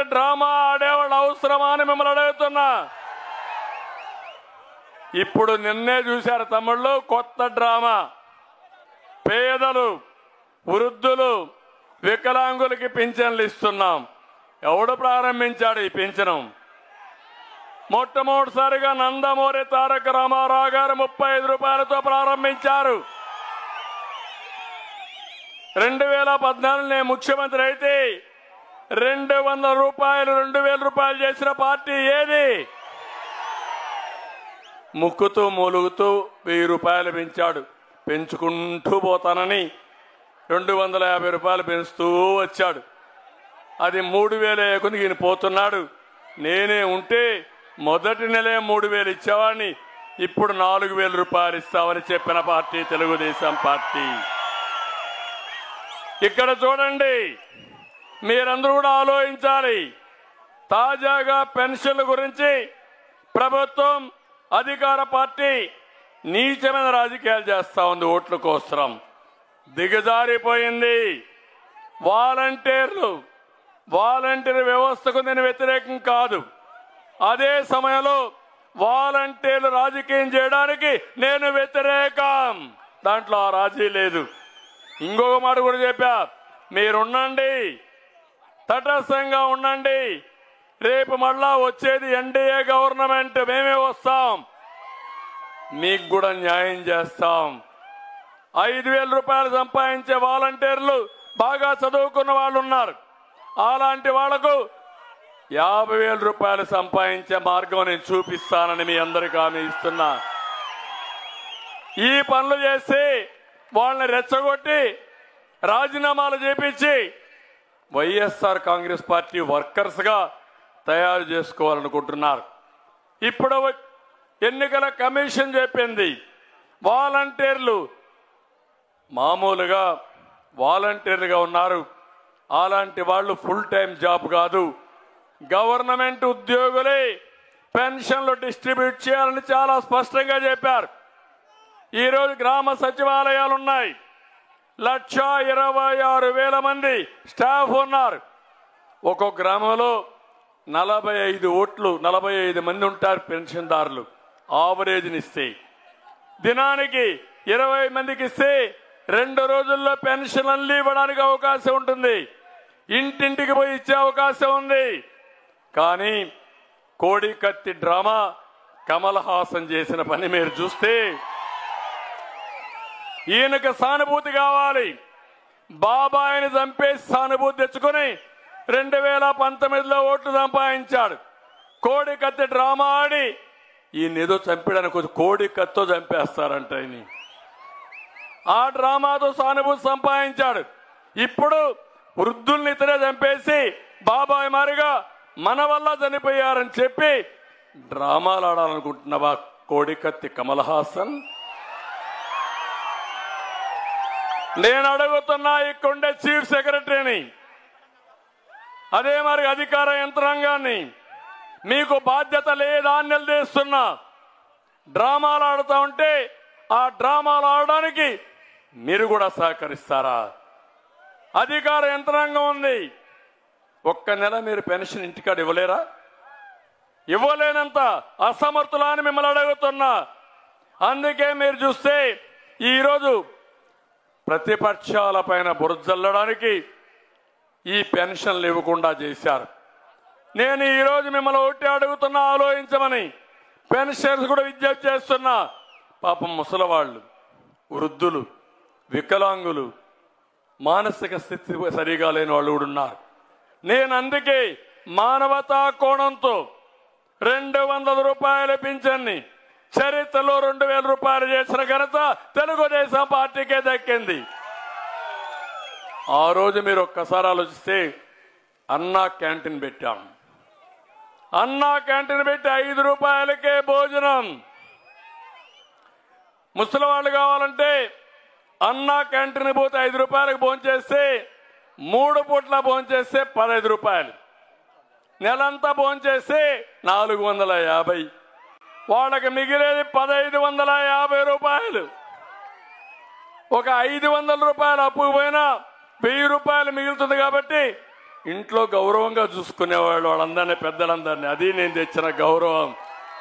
drama ఆడేవాళ్ళు అవసరమా అని మిమ్మల్ని అడుగుతున్నా ఇప్పుడు నిన్నే చూశారు తమ్ముళ్ళు కొత్త డ్రామా పేదలు వృద్ధులు వికలాంగులకి పింఛన్లు ఇస్తున్నాం ఎవడు ప్రారంభించాడు ఈ పింఛనం మొట్టమొదటిసారిగా నందమూరి తారక రామారావు గారు ముప్పై ఐదు రూపాయలతో ప్రారంభించారు రెండు వేల పద్నాలుగు నేను ముఖ్యమంత్రి అయితే రెండు వందల రూపాయలు రెండు వేల రూపాయలు చేసిన పార్టీ ఏది ముక్కుతూ మూలుగుతూ వెయ్యి రూపాయలు పెంచాడు పెంచుకుంటూ పోతానని రెండు వందల యాభై రూపాయలు పెంచుతూ వచ్చాడు అది మూడు వేల కొంది ఈయన పోతున్నాడు నేనే ఉంటే మొదటి నెలే మూడు వేలు ఇచ్చేవాడిని ఇప్పుడు నాలుగు వేల రూపాయలు ఇస్తామని చెప్పిన పార్టీ తెలుగుదేశం పార్టీ ఇక్కడ చూడండి మీరందరూ కూడా ఆలోచించాలి తాజాగా పెన్షన్ల గురించి ప్రభుత్వం అధికార పార్టీ నీచమైన రాజకీయాలు చేస్తా ఉంది ఓట్ల కోసం దిగజారిపోయింది వాలంటీర్లు వాలంటీర్ వ్యవస్థకు నేను వ్యతిరేకం కాదు అదే సమయంలో వాలంటీర్లు రాజకీయం చేయడానికి నేను వ్యతిరేకం దాంట్లో ఆ రాజీ లేదు ఇంకొక మాట కూడా చెప్పా మీరుండండి తటస్థంగా ఉండండి రేపు మళ్ళా వచ్చేది ఎన్డీఏ గవర్నమెంట్ మేమే వస్తాం మీకు కూడా న్యాయం చేస్తాం ఐదు వేల రూపాయలు సంపాదించే వాలంటీర్లు బాగా చదువుకున్న వాళ్ళు ఉన్నారు అలాంటి వాళ్లకు యాభై వేల రూపాయలు సంపాదించే మార్గం నేను చూపిస్తానని మీ అందరికీ హామీ ఇస్తున్నా ఈ పనులు చేసి వాళ్ళని రెచ్చగొట్టి రాజీనామాలు చేపించి వైఎస్ఆర్ కాంగ్రెస్ పార్టీ వర్కర్స్ గా తయారు చేసుకోవాలనుకుంటున్నారు ఇప్పుడు ఎన్నికల కమిషన్ చెప్పింది వాలంటీర్లు మామూలుగా వాలంటీర్లుగా ఉన్నారు అలాంటి వాళ్ళు ఫుల్ టైం జాబ్ కాదు గవర్నమెంట్ ఉద్యోగులే పెన్షన్లు డిస్ట్రిబ్యూట్ చేయాలని చాలా స్పష్టంగా చెప్పారు ఈరోజు గ్రామ సచివాలయాలు ఉన్నాయి లక్ష ఇరవై ఆరు వేల మంది స్టాఫ్ ఉన్నారు ఒక్కొక్క గ్రామంలో నలభై ఐదు ఓట్లు నలభై ఐదు మంది ఉంటారు పెన్షన్దారులు ఆవరేజ్నిస్తే దినానికి ఇరవై మందికి ఇస్తే రెండు రోజుల్లో పెన్షన్లు ఇవ్వడానికి అవకాశం ఉంటుంది ఇంటింటికి పోయి ఇచ్చే అవకాశం ఉంది కానీ కోడి కత్తి డ్రామా కమల్ హాసన్ చేసిన పని మీరు చూస్తే ఈయనకు సానుభూతి కావాలి బాబాయిని చంపేసి సానుభూతి తెచ్చుకొని రెండు వేల పంతొమ్మిదిలో ఓట్లు సంపాదించాడు కోడి కత్తి డ్రామా ఆడి ఈయన ఏదో చంపడానికి కోడి కత్తో చంపేస్తారంట ఈయన ఆ డ్రామాతో సానుభూతి సంపాదించాడు ఇప్పుడు వృద్ధుల్ని ఇతరే చంపేసి బాబాయ్ మారిగా మన వల్ల చనిపోయారని చెప్పి డ్రామాలు ఆడాలనుకుంటున్నావా కోడికత్తి కమల్ హాసన్ నేను అడుగుతున్నా ఇక్కడుండే చీఫ్ సెక్రటరీని అదే మరి అధికార యంత్రాంగాన్ని మీకు బాధ్యత లేదా అని నిలదీస్తున్నా డ్రామాలు ఆడుతా ఉంటే ఆ డ్రామాలు ఆడడానికి మీరు కూడా సహకరిస్తారా అధికార యంత్రాంగం ఉంది ఒక్క నెల మీరు పెన్షన్ ఇంటికాడ ఇవ్వలేరా ఇవ్వలేనంత అసమర్థులా అని మిమ్మల్ని అడుగుతున్నా అందుకే మీరు చూస్తే ఈరోజు ప్రతిపక్షాల పైన బురజల్లడానికి ఈ పెన్షన్లు ఇవ్వకుండా చేశారు నేను ఈరోజు మిమ్మల్ని ఒకటి అడుగుతున్నా ఆలోచించమని పెన్షన్స్ కూడా విజ్ఞప్తి చేస్తున్నా పాపం ముసలవాళ్ళు వృద్ధులు వికలాంగులు మానసిక స్థితి సరిగా లేని వాళ్ళు కూడా ఉన్నారు నేను అందుకే మానవతా కోణంతో రెండు వందల రూపాయల పింఛన్ని చరిత్రలో రెండు వేల రూపాయలు చేసిన ఘనత తెలుగుదేశం పార్టీకే దక్కింది ఆ రోజు మీరు ఒక్కసారి ఆలోచిస్తే అన్నా క్యాంటీన్ పెట్టాం అన్నా క్యాంటీన్ పెట్టి ఐదు రూపాయలకే భోజనం ముసలి వాళ్ళు కావాలంటే అన్నా క్యాంటీన్ పోతే ఐదు రూపాయలకు భోంచేస్తే మూడు పూట్ల భోంచేస్తే పదహైదు రూపాయలు నెలంతా భోంచేస్తే నాలుగు వందల యాభై వాళ్ళకి మిగిలేది పదహైదు వందల యాభై రూపాయలు ఒక ఐదు వందల రూపాయలు అప్పుకు పోయినా వెయ్యి రూపాయలు మిగులుతుంది కాబట్టి ఇంట్లో గౌరవంగా చూసుకునేవాళ్ళు వాళ్ళందరినీ పెద్దలందరినీ అది నేను తెచ్చిన గౌరవం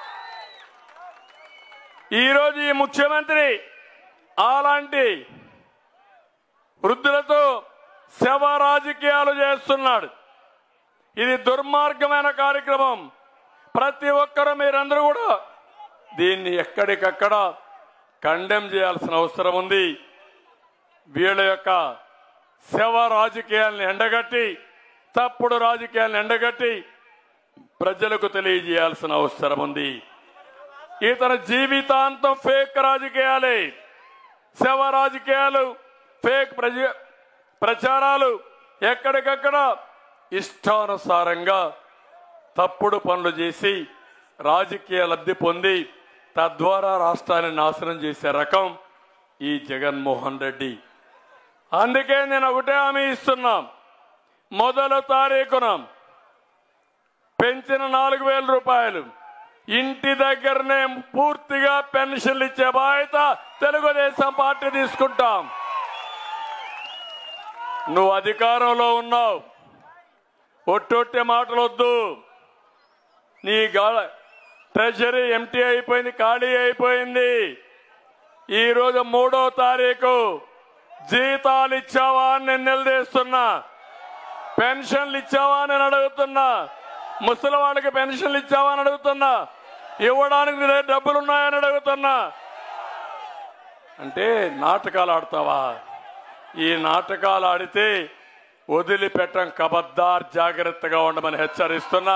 ఈరోజు ఈ ముఖ్యమంత్రి అలాంటి వృద్ధులతో శవ రాజకీయాలు చేస్తున్నాడు ఇది దుర్మార్గమైన కార్యక్రమం ప్రతి ఒక్కరూ మీరందరూ కూడా దీన్ని ఎక్కడికక్కడ కండెమ్ చేయాల్సిన అవసరం ఉంది వీళ్ళ యొక్క శవ రాజకీయాలను ఎండగట్టి తప్పుడు రాజకీయాలను ఎండగట్టి ప్రజలకు తెలియజేయాల్సిన అవసరం ఉంది ఇతని జీవితాంతం ఫేక్ రాజకీయాలే శవ రాజకీయాలు ఫేక్ ప్రజ ప్రచారాలు ఎక్కడికక్కడ ఇష్టానుసారంగా తప్పుడు పనులు చేసి రాజకీయ లబ్ధి పొంది తద్వారా రాష్ట్రాన్ని నాశనం చేసే రకం ఈ జగన్మోహన్ రెడ్డి అందుకే నేను ఒకటే హామీ ఇస్తున్నా మొదల తారీఖున పెంచిన నాలుగు వేల రూపాయలు ఇంటి దగ్గరనే పూర్తిగా పెన్షన్లు ఇచ్చే బాధ్యత తెలుగుదేశం పార్టీ తీసుకుంటాం నువ్వు అధికారంలో ఉన్నావు ఒట్టొట్టే మాటలు వద్దు నీ గా ట్రెజరీ ఎంటీ అయిపోయింది ఖాళీ అయిపోయింది ఈ రోజు మూడో తారీఖు జీతాలు ఇచ్చావా అని నేను నిలదీస్తున్నా పెన్షన్లు ఇచ్చావా అని నేను అడుగుతున్నా ముసలి వాళ్ళకి పెన్షన్లు ఇచ్చావా అని అడుగుతున్నా ఇవ్వడానికి నీ దగ్గర డబ్బులు ఉన్నాయని అడుగుతున్నా అంటే నాటకాలు ఆడతావా ఈ నాటకాలు ఆడితే వదిలిపెట్టం కబద్దార్ జాగ్రత్తగా ఉండమని హెచ్చరిస్తున్నా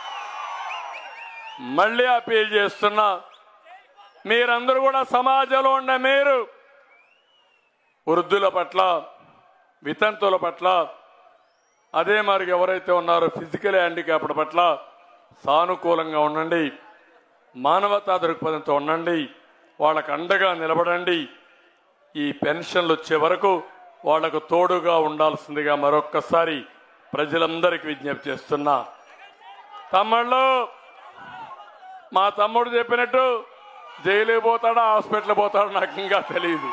మళ్ళీ అపీల్ చేస్తున్నా మీరందరూ కూడా సమాజంలో ఉండే మీరు వృద్ధుల పట్ల వితంతుల పట్ల అదే మరి ఎవరైతే ఉన్నారో ఫిజికల్ హ్యాండిక్యాప్డ్ పట్ల సానుకూలంగా ఉండండి మానవతా దృక్పథంతో ఉండండి వాళ్ళకు అండగా నిలబడండి ఈ పెన్షన్లు వచ్చే వరకు వాళ్లకు తోడుగా ఉండాల్సిందిగా మరొక్కసారి ప్రజలందరికీ విజ్ఞప్తి చేస్తున్నా తమ్ముళ్ళు మా తమ్ముడు చెప్పినట్టు జైలు పోతాడా హాస్పిటల్ పోతాడో నాకు ఇంకా తెలియదు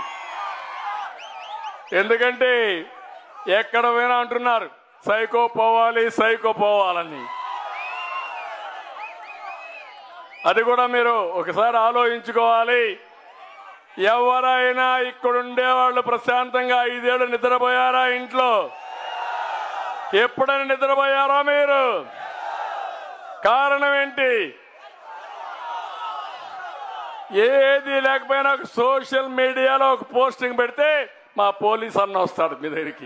ఎందుకంటే ఎక్కడ పోయినా అంటున్నారు సైకో పోవాలి సైకో పోవాలని అది కూడా మీరు ఒకసారి ఆలోచించుకోవాలి ఎవరైనా ఇక్కడుండే వాళ్ళు ప్రశాంతంగా ఐదేళ్లు నిద్రపోయారా ఇంట్లో ఎప్పుడైనా నిద్రపోయారా మీరు కారణం ఏంటి ఏది లేకపోయినా ఒక సోషల్ మీడియాలో ఒక పోస్టింగ్ పెడితే మా పోలీస్ అన్న వస్తాడు మీ దగ్గరికి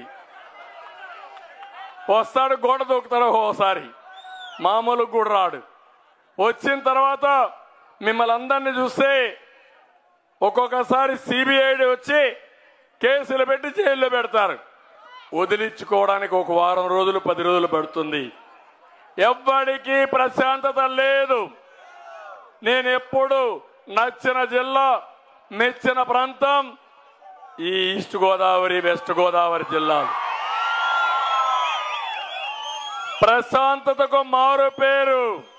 వస్తాడు గోడ దూకుతాడు ఒకసారి మామూలు కూడా రాడు వచ్చిన తర్వాత మిమ్మల్ని అందరినీ చూస్తే ఒక్కొక్కసారి సిబిఐడి వచ్చి కేసులు పెట్టి జైల్లో పెడతారు వదిలించుకోవడానికి ఒక వారం రోజులు పది రోజులు పడుతుంది ఎవ్వడికి ప్రశాంతత లేదు నేను ఎప్పుడు నచ్చిన జిల్లా మెచ్చిన ప్రాంతం ఈ ఈస్ట్ గోదావరి వెస్ట్ గోదావరి జిల్లాలు ప్రశాంతతకు మారు పేరు